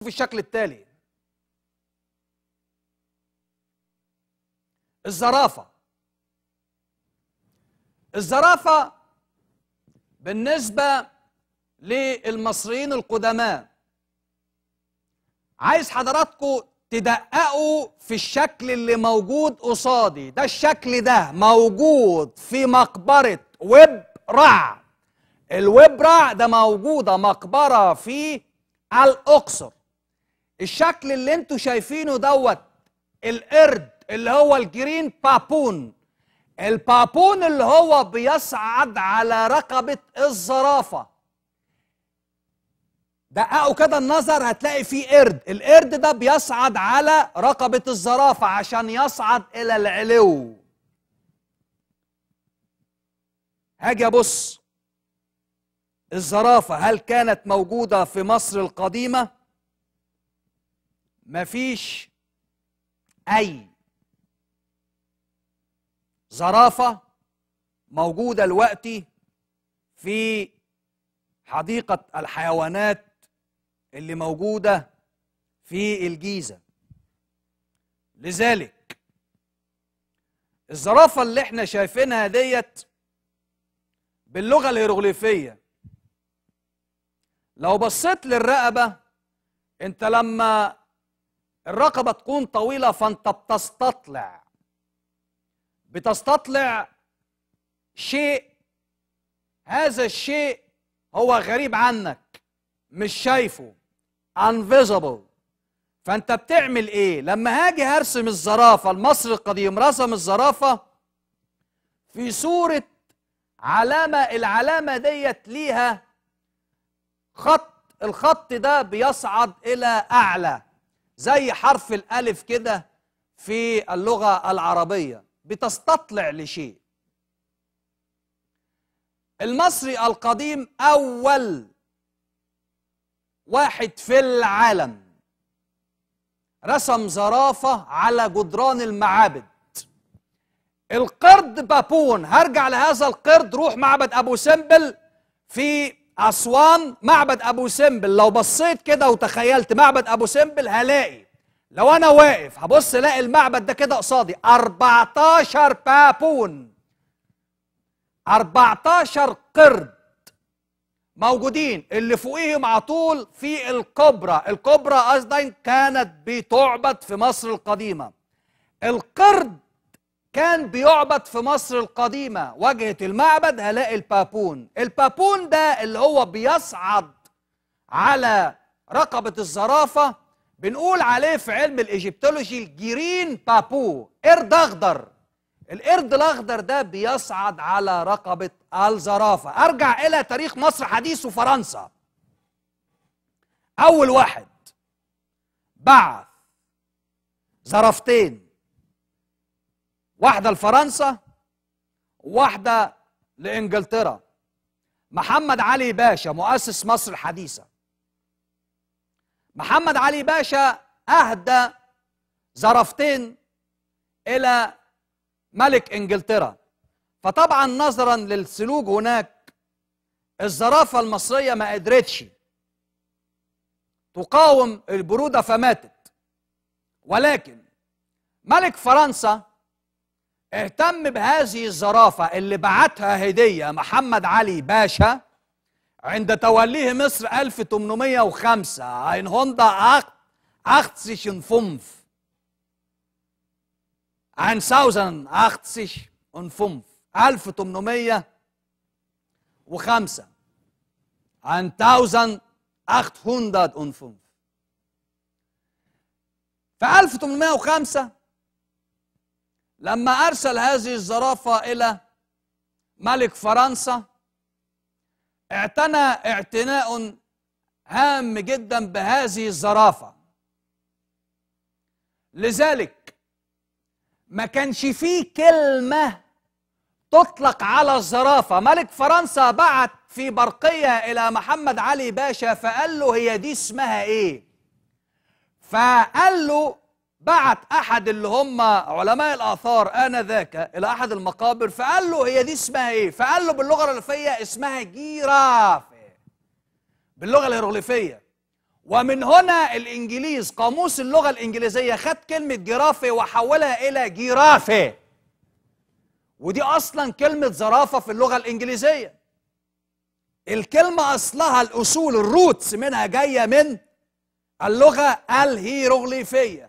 في الشكل التالي الزرافة الزرافة بالنسبة للمصريين القدماء عايز حضراتكم تدققوا في الشكل اللي موجود قصادي ده الشكل ده موجود في مقبرة ويب رع الويب رع ده موجودة مقبرة في الأقصر الشكل اللي انتوا شايفينه دوت القرد اللي هو الجرين بابون البابون اللي هو بيصعد على رقبة الزرافة دققوا كده النظر هتلاقي فيه قرد القرد ده بيصعد على رقبة الزرافة عشان يصعد إلى العلو هاجي أبص الزرافة هل كانت موجودة في مصر القديمة؟ مفيش أي زرافة موجودة دلوقتي في حديقة الحيوانات اللي موجودة في الجيزة لذلك الزرافة اللي احنا شايفينها ديت باللغة الهيروغليفية لو بصيت للرقبة انت لما الرقبة تكون طويلة فانت بتستطلع بتستطلع شيء هذا الشيء هو غريب عنك مش شايفه unvisible فانت بتعمل ايه لما هاجي هرسم الزرافة المصري القديم رسم الزرافة في صورة علامة العلامة ديت ليها خط الخط ده بيصعد إلى أعلى زي حرف الألف كده في اللغة العربية بتستطلع لشيء المصري القديم أول واحد في العالم رسم زرافة على جدران المعابد القرد بابون هرجع لهذا القرد روح معبد أبو سمبل في أسوان معبد أبو سمبل لو بصيت كده وتخيلت معبد أبو سمبل هلاقي لو أنا واقف هبص الاقي المعبد ده كده قصادي 14 بابون 14 قرد موجودين اللي فوقيهم على طول في الكبرى الكبرى قصدا كانت بتعبد في مصر القديمة القرد كان بيعبد في مصر القديمة واجهة المعبد هلاقي البابون البابون ده اللي هو بيصعد على رقبة الزرافة بنقول عليه في علم الايجيبتولوجي الجيرين بابو قرد اخضر القرد الاخضر ده بيصعد على رقبه الزرافه ارجع الى تاريخ مصر حديث وفرنسا اول واحد بعث زرافتين واحده لفرنسا وواحده لانجلترا محمد علي باشا مؤسس مصر الحديثه محمد علي باشا اهدى زرفتين الى ملك انجلترا فطبعا نظرا للسلوك هناك الزرافه المصريه ما قدرتش تقاوم البروده فماتت ولكن ملك فرنسا اهتم بهذه الزرافه اللي بعتها هديه محمد علي باشا عند توليه مصر 1805 ein Honda 85 1085 1805 1805 في 1805 لما أرسل هذه الزرافة إلى ملك فرنسا اعتنى اعتناء هام جدا بهذه الزرافة لذلك ما كانش فيه كلمة تطلق على الزرافة ملك فرنسا بعت في برقية إلى محمد علي باشا فقال له هي دي اسمها إيه فقال له بعت أحد اللي هم علماء الآثار آنذاك إلى أحد المقابر فقال له هي دي اسمها إيه فقال له باللغة الهيروغليفية اسمها جيرافة باللغة الهيروغليفية ومن هنا الانجليز قاموس اللغه الانجليزيه خد كلمه جرافه وحولها الى جرافه ودي اصلا كلمه زرافه في اللغه الانجليزيه الكلمه اصلها الاصول الروتس منها جايه من اللغه الهيروغليفيه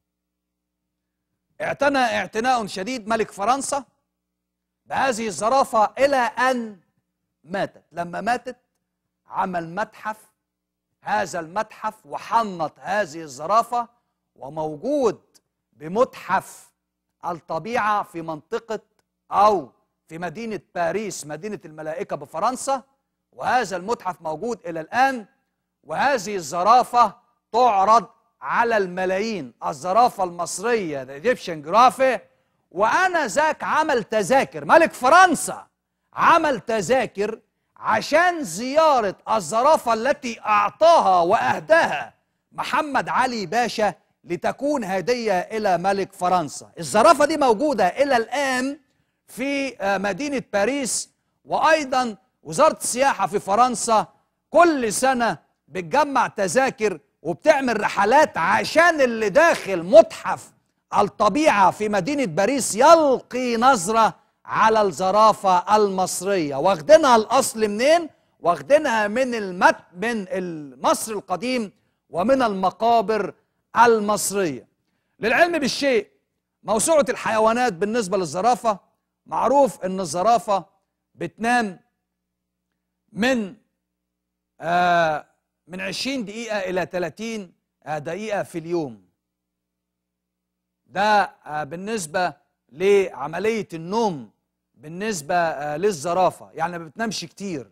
اعتنى اعتناء شديد ملك فرنسا بهذه الزرافه الى ان ماتت لما ماتت عمل متحف هذا المتحف وحنط هذه الزرافه وموجود بمتحف الطبيعه في منطقه او في مدينه باريس مدينه الملائكه بفرنسا وهذا المتحف موجود الى الان وهذه الزرافه تعرض على الملايين الزرافه المصريه الايجيبشن جرافي وانا ذاك عمل تذاكر ملك فرنسا عمل تذاكر عشان زياره الزرافه التي اعطاها واهداها محمد علي باشا لتكون هديه الى ملك فرنسا الزرافه دي موجوده الى الان في مدينه باريس وايضا وزاره السياحه في فرنسا كل سنه بتجمع تذاكر وبتعمل رحلات عشان اللي داخل متحف الطبيعه في مدينه باريس يلقي نظره على الزرافه المصريه واخدينها الاصل منين واخدينها من المت من مصر القديم ومن المقابر المصريه للعلم بالشيء موسوعه الحيوانات بالنسبه للزرافه معروف ان الزرافه بتنام من آه من 20 دقيقة إلى 30 دقيقة في اليوم ده آه بالنسبة لعملية النوم بالنسبة آه للزرافة يعني ما بتنامش كتير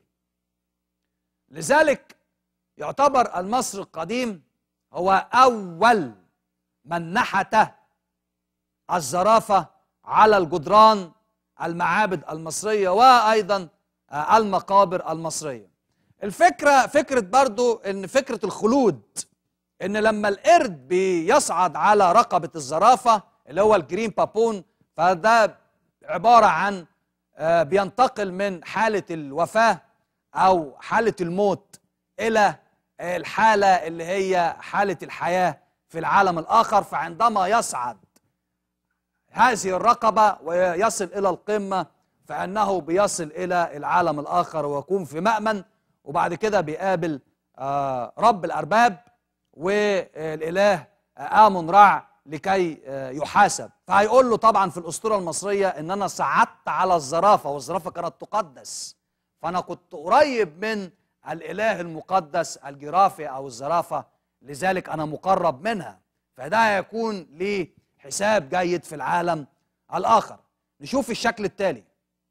لذلك يعتبر المصري القديم هو أول من نحت الزرافة على الجدران المعابد المصرية وأيضا المقابر المصرية الفكرة فكرة برضو ان فكرة الخلود ان لما القرد بيصعد على رقبة الزرافة اللي هو الجرين بابون فده عبارة عن بينتقل من حالة الوفاة او حالة الموت الى الحالة اللي هي حالة الحياة في العالم الاخر فعندما يصعد هذه الرقبة ويصل الى القمة فانه بيصل الى العالم الاخر ويكون في مأمن وبعد كده بيقابل آه رب الأرباب والإله آه آمون رع لكي آه يحاسب فهيقول له طبعا في الأسطورة المصرية إن أنا صعدت على الزرافة والزرافة كانت تقدس فأنا كنت قريب من الإله المقدس الجرافة أو الزرافة لذلك أنا مقرب منها فده هيكون ليه حساب جيد في العالم الآخر نشوف الشكل التالي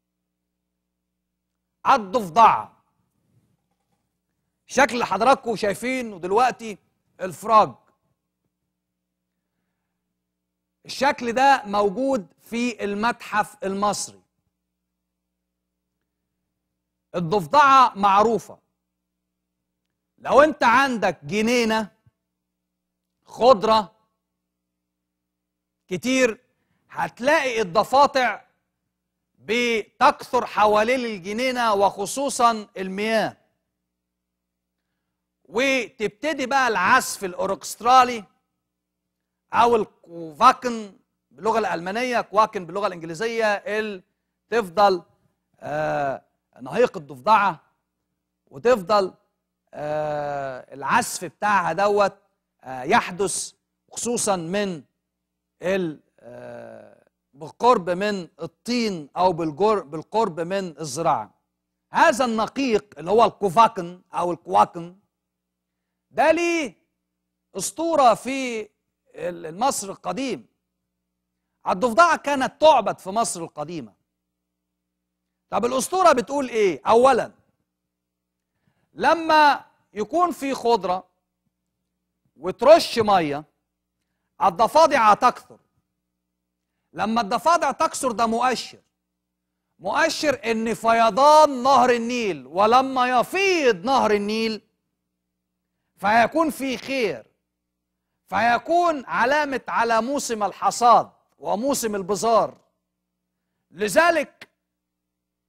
الضفدعه شكل اللي حضراتكم شايفينه دلوقتي الفراج الشكل ده موجود في المتحف المصري الضفدعة معروفة لو انت عندك جنينة خضرة كتير هتلاقي الضفادع بتكثر حوالين الجنينة وخصوصا المياه وتبتدي بقى العزف الاوركسترالي او الكوفاكن باللغه الالمانيه كواكن باللغه الانجليزيه اللي تفضل آه نهيق الضفدعه وتفضل آه العزف بتاعها دوت آه يحدث خصوصا من بالقرب من الطين او بالقرب من الزراعه هذا النقيق اللي هو الكوفاكن او الكواكن ده ليه اسطوره في مصر القديم الضفدعه كانت تعبد في مصر القديمه طب الاسطوره بتقول ايه اولا لما يكون في خضره وترش ميه الضفادع تكثر لما الضفادع تكثر ده مؤشر مؤشر ان فيضان نهر النيل ولما يفيض نهر النيل فيكون في خير فيكون علامة على موسم الحصاد وموسم البزار لذلك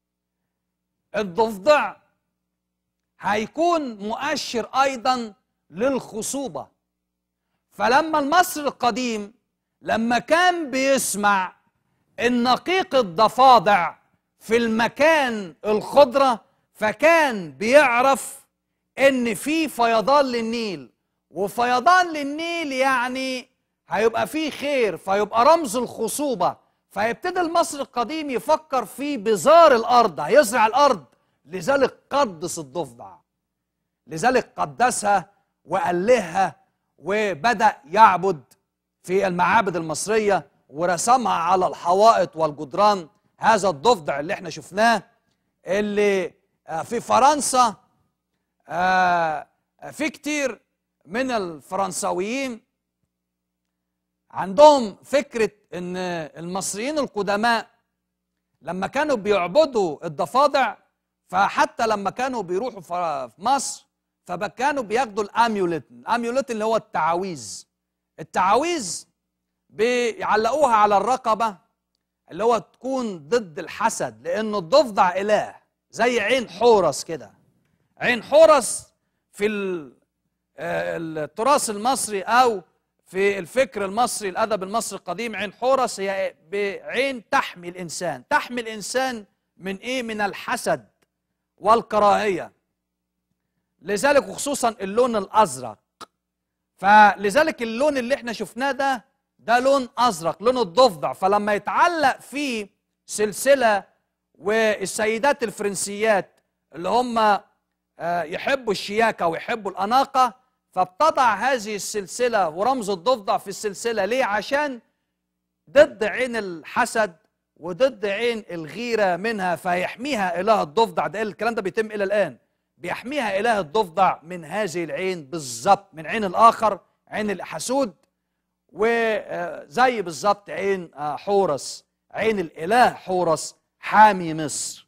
الضفدع هيكون مؤشر أيضا للخصوبة فلما المصري القديم لما كان بيسمع النقيق الضفادع في المكان الخضرة فكان بيعرف ان في فيضان للنيل وفيضان للنيل يعني هيبقى فيه خير فيبقى رمز الخصوبة فيبتدي المصري القديم يفكر في بزار الأرض هيزرع الأرض لذلك قدس الضفدع لذلك قدسها وألهها وبدأ يعبد في المعابد المصرية ورسمها على الحوائط والجدران هذا الضفدع اللي احنا شفناه اللي آه، في فرنسا آه، في كتير من الفرنساويين عندهم فكرة ان المصريين القدماء لما كانوا بيعبدوا الضفادع فحتى لما كانوا بيروحوا في مصر فكانوا بياخدوا الاميوليت الاميوليت اللي هو التعاويذ التعاويذ بيعلقوها على الرقبة اللي هو تكون ضد الحسد لأنه الضفدع إله زي عين حورس كده عين حورس في آه، التراث المصري أو في الفكر المصري الأدب المصري القديم عين حورس هي بعين تحمي الإنسان تحمي الإنسان من إيه؟ من الحسد والكراهية لذلك وخصوصا اللون الأزرق فلذلك اللون اللي احنا شفناه ده ده لون ازرق لون الضفدع فلما يتعلق فيه سلسله والسيدات الفرنسيات اللي هم آه، يحبوا الشياكه ويحبوا الاناقه فبتضع هذه السلسله ورمز الضفدع في السلسله ليه عشان ضد عين الحسد وضد عين الغيره منها فيحميها اله الضفدع ده الكلام ده بيتم الى الان بيحميها اله الضفدع من هذه العين بالظبط من عين الاخر عين الحسود وزي بالظبط عين آه، حورس عين الاله حورس حامي مصر